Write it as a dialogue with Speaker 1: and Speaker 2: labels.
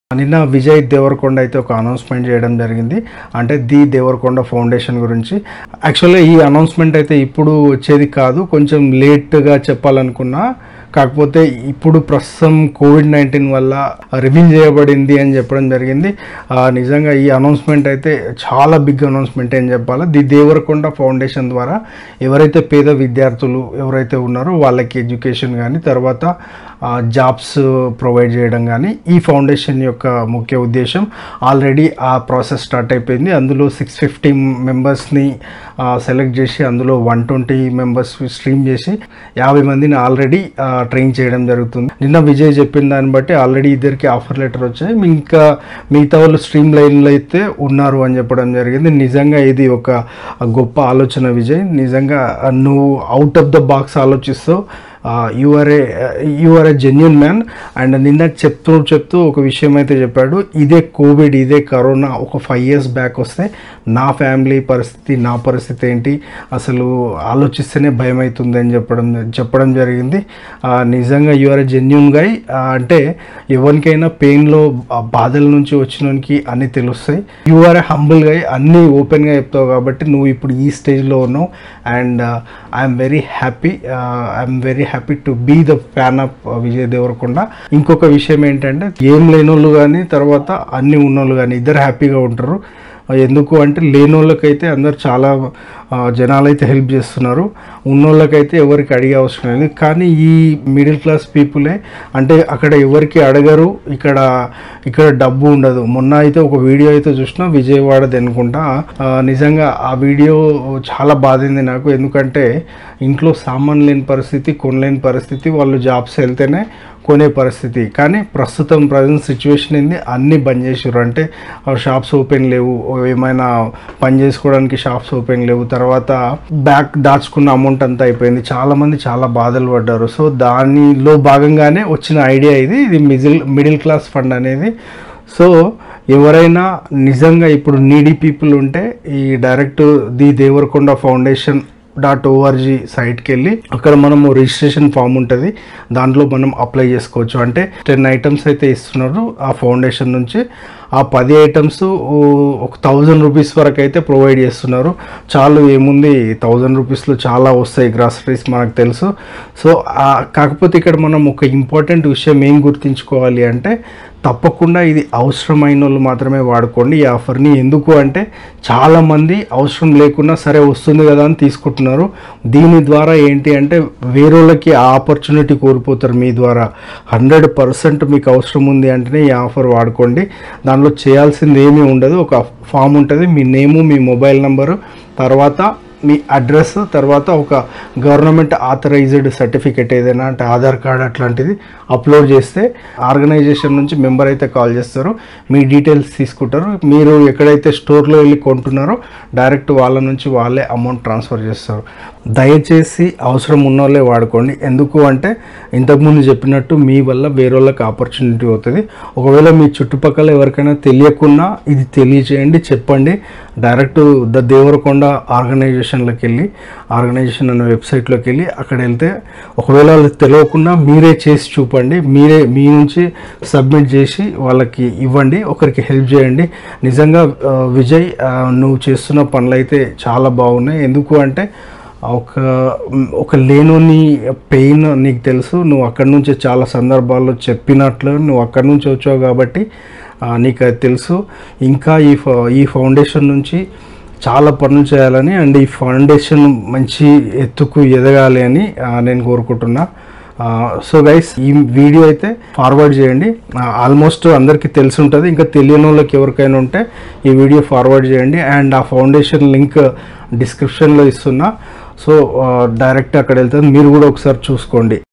Speaker 1: నిన్న విజయ్ దేవరకొండ అయితే ఒక అనౌన్స్మెంట్ చేయడం జరిగింది అంటే ది దేవరకొండ ఫౌండేషన్ గురించి యాక్చువల్గా ఈ అనౌన్స్మెంట్ అయితే ఇప్పుడు వచ్చేది కాదు కొంచెం లేట్గా చెప్పాలనుకున్నా కాకపోతే ఇప్పుడు ప్రస్తుతం కోవిడ్ నైన్టీన్ వల్ల రివీల్ చేయబడింది అని చెప్పడం జరిగింది ఆ, నిజంగా ఈ అనౌన్స్మెంట్ అయితే చాలా బిగ్ అనౌన్స్మెంట్ అని చెప్పాలి ది దేవరకొండ ఫౌండేషన్ ద్వారా ఎవరైతే పేద విద్యార్థులు ఎవరైతే ఉన్నారో వాళ్ళకి ఎడ్యుకేషన్ కానీ తర్వాత జాబ్స్ ప్రొవైడ్ చేయడం కానీ ఈ ఫౌండేషన్ యొక్క ముఖ్య ఉద్దేశం ఆల్రెడీ ఆ ప్రాసెస్ స్టార్ట్ అయిపోయింది అందులో సిక్స్ ఫిఫ్టీ మెంబర్స్ని సెలెక్ట్ చేసి అందులో వన్ ట్వంటీ మెంబర్స్ స్ట్రీమ్ చేసి యాభై మందిని ఆల్రెడీ ట్రైన్ చేయడం జరుగుతుంది నిన్న విజయ్ చెప్పిన దాన్ని బట్టి ఆల్రెడీ ఇద్దరికి ఆఫర్ లెటర్ వచ్చాయి ఇంకా మిగతా వాళ్ళు స్ట్రీమ్ లైన్లో అయితే ఉన్నారు అని చెప్పడం జరిగింది నిజంగా ఇది ఒక గొప్ప ఆలోచన విజయ్ నిజంగా నువ్వు అవుట్ ఆఫ్ ద బాక్స్ ఆలోచిస్తావు you're a you're a genuine man and నిన్న చెప్తూ చెప్తూ ఒక విషయం అయితే చెప్పాడు ఇదే కోవిడ్ ఇదే కరోనా ఒక ఫైవ్ ఇయర్స్ బ్యాక్ వస్తే నా ఫ్యామిలీ పరిస్థితి నా పరిస్థితి ఏంటి అసలు ఆలోచిస్తేనే భయం అవుతుంది అని చెప్పడం చెప్పడం జరిగింది ఆ, నిజంగా యూఆర్ ఏ జెన్యున్ గై అంటే ఎవరికైనా పెయిన్లో బాధల నుంచి వచ్చినోనికి అన్నీ తెలుస్తాయి యూఆర్ ఏ హంబుల్ గై అన్నీ ఓపెన్గా చెప్తావు కాబట్టి నువ్వు ఇప్పుడు ఈ స్టేజ్లో ఉన్నావు and I'm very happy I'm very happy to be the fan of Vijay Deverakonda ఇంకొక విషయం ఏంటంటే ఏం లేనోళ్ళు కానీ తర్వాత అన్ని ఉన్నోళ్ళు కానీ ఇద్దరు హ్యాపీగా ఉంటారు ఎందుకు అంటే లేనోళ్ళకైతే అందరు చాలా ఆ, జనాలు అయితే హెల్ప్ చేస్తున్నారు ఉన్నోళ్ళకైతే ఎవరికి అడిగే అవసరం లేదు కానీ ఈ మిడిల్ క్లాస్ పీపులే అంటే అక్కడ ఎవరికి అడగరు ఇక్కడ ఇక్కడ డబ్బు ఉండదు మొన్న అయితే ఒక వీడియో అయితే చూసిన విజయవాడది అనుకుంటా ఆ, నిజంగా ఆ వీడియో చాలా బాధింది నాకు ఎందుకంటే ఇంట్లో సామాన్ లేని పరిస్థితి కొనలేని పరిస్థితి వాళ్ళు జాబ్స్ వెళ్తేనే కొనే పరిస్థితి కానీ ప్రస్తుతం ప్రజెంట్ సిచ్యువేషన్ ఏంది అన్నీ బంద్ చేసారు అంటే షాప్స్ ఓపెన్ లేవు ఏమైనా పని చేసుకోవడానికి షాప్స్ ఓపెన్ లేవు తర్వాత బ్యాక్ దాచుకున్న అమౌంట్ అంతా అయిపోయింది చాలా మంది చాలా బాధలు పడ్డారు సో దానిలో భాగంగానే వచ్చిన ఐడియా ఇది ఇది మిడిల్ మిడిల్ క్లాస్ ఫండ్ అనేది సో ఎవరైనా నిజంగా ఇప్పుడు నీడీ పీపుల్ ఉంటే ఈ direct the Devarakonda foundation dot ORG సైట్కి వెళ్ళి అక్కడ మనము రిజిస్ట్రేషన్ ఫామ్ ఉంటుంది దాంట్లో మనం అప్లై చేసుకోవచ్చు అంటే టెన్ ఐటమ్స్ అయితే ఇస్తున్నారు ఆ ఫౌండేషన్ నుంచి ఆ పది ఐటమ్స్ ఒక థౌజండ్ రూపీస్ వరకు అయితే ప్రొవైడ్ చేస్తున్నారు చాలు ఏముంది థౌజండ్ రూపీస్లో చాలా వస్తాయి గ్రాసరీస్ మనకు తెలుసు సో ఆ- కాకపోతే ఇక్కడ మనం ఒక ఇంపార్టెంట్ విషయం ఏం గుర్తుంచుకోవాలి అంటే తప్పకుండా ఇది అవసరమైన వాళ్ళు మాత్రమే వాడుకోండి ఈ ఆఫర్ని ఎందుకు అంటే చాలామంది అవసరం లేకున్నా సరే వస్తుంది కదా అని తీసుకుంటున్నారు దీని ద్వారా ఏంటి అంటే వేరేళ్ళకి ఆ ఆపర్చునిటీ కోల్పోతారు మీ ద్వారా హండ్రెడ్ పర్సెంట్ మీకు అవసరం ఉంది అంటేనే ఈ ఆఫర్ వాడుకోండి దానిలో చేయాల్సింది ఏమీ ఉండదు ఒక ఫామ్ ఉంటుంది మీ నేము మీ మొబైల్ నెంబరు తర్వాత మీ అడ్రస్ తర్వాత ఒక గవర్నమెంట్ ఆథరైజ్డ్ సర్టిఫికేట్ ఏదైనా అంటే ఆధార్ కార్డ్ అట్లాంటిది అప్లోడ్ చేస్తే ఆర్గనైజేషన్ నుంచి మెంబర్ అయితే కాల్ చేస్తారు మీ డీటెయిల్స్ తీసుకుంటారు మీరు ఎక్కడైతే స్టోర్లో వెళ్ళి కొంటున్నారో డైరెక్ట్ వాళ్ళ నుంచి వాళ్ళే అమౌంట్ ట్రాన్స్ఫర్ చేస్తారు దయచేసి అవసరం ఉన్న వాళ్ళే వాడుకోండి ఎందుకు అంటే ఇంతకుముందు చెప్పినట్టు మీ వల్ల వేరేళ్ళకి ఆపర్చునిటీ అవుతుంది ఒకవేళ మీ చుట్టుపక్కల ఎవరికైనా తెలియకున్నా ఇది తెలియచేయండి చెప్పండి డైరెక్ట్ ద దేవరకొండ ఆర్గనైజేషన్లోకి వెళ్ళి ఆర్గనైజేషన్ అనే వెబ్సైట్లోకి వెళ్ళి అక్కడ వెళ్తే ఒకవేళ వాళ్ళకి తెలియకుండా మీరే చేసి చూపండి మీరే మీ నుంచి సబ్మిట్ చేసి వాళ్ళకి ఇవ్వండి ఒకరికి హెల్ప్ చేయండి నిజంగా ఆ, విజయ్ ఆ, నువ్వు చేస్తున్న పనులు అయితే చాలా బాగున్నాయి ఎందుకు అంటే ఒక ఒక లేనోని పెయిన్ నీకు తెలుసు నువ్వు అక్కడి నుంచి చాలా సందర్భాల్లో చెప్పినట్లు నువ్వు అక్కడి నుంచి వచ్చావు కాబట్టి ఆ, నీకు అది తెలుసు ఇంకా ఈ ఫ- ఈ ఫౌండేషన్ నుంచి చాలా పనులు చేయాలని అండ్ ఈ ఫౌండేషన్ మంచి ఎత్తుకు ఎదగాలి అని ఆ, నేను కోరుకుంటున్నా సో గైస్ ఈ వీడియో అయితే ఫార్వర్డ్ చేయండి ఆల్మోస్ట్ అందరికీ తెలిసి ఉంటుంది ఇంకా తెలియని వాళ్ళకి ఎవరికైనా ఉంటే ఈ వీడియో ఫార్వర్డ్ చేయండి అండ్ ఆ ఫౌండేషన్ లింక్ డిస్క్రిప్షన్లో ఇస్తున్నా సో డైరెక్ట్ అక్కడ వెళ్తుంది మీరు కూడా ఒకసారి చూసుకోండి